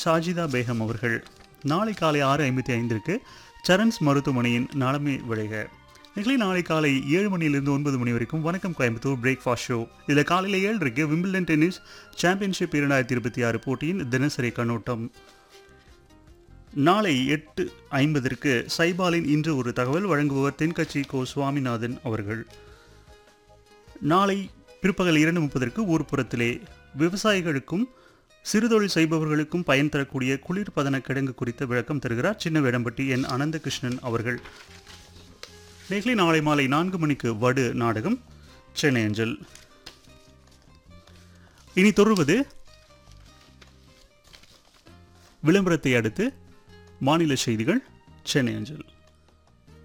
ஷாஜிதா பேகம் அவர்கள் நாளை காலை ஆறு ஐம்பத்தி ஐந்திற்கு சரண்ஸ் மருத்துவமனையின் நலமே விளைக நிகழ்ச்சி நாளை காலை ஏழு மணியிலிருந்து ஒன்பது மணி வரைக்கும் வணக்கம் கோயம்புத்தூர் பிரேக்ஃபாஸ்ட் ஷோ இதில் காலையில் ஏழரைக்கு விம்பிள்டன் டென்னிஸ் சாம்பியன்ஷிப் இரண்டாயிரத்தி இருபத்தி ஆறு போட்டியின் தினசரி கண்ணோட்டம் நாளை எட்டு ஐம்பதற்கு சைபாலின் இன்று ஒரு தகவல் வழங்குபவர் தென்கட்சி கோ சுவாமிநாதன் அவர்கள் நாளை பிற்பகல் இரண்டு முப்பதற்கு ஊர்ப்புறத்திலே விவசாயிகளுக்கும் சிறுதொழில் செய்பவர்களுக்கும் பயன் தரக்கூடிய குளிர்பதன கிடங்கு குறித்த விளக்கம் தருகிறார் சின்ன வேடம்பட்டி என் அனந்தகிருஷ்ணன் அவர்கள் நெகிழி நாளை மாலை நான்கு மணிக்கு வடு நாடகம் சென்னை அஞ்சல் இனி தொடர்வது விளம்பரத்தை அடுத்து மாநில செய்திகள் சென்னை அஞ்சல்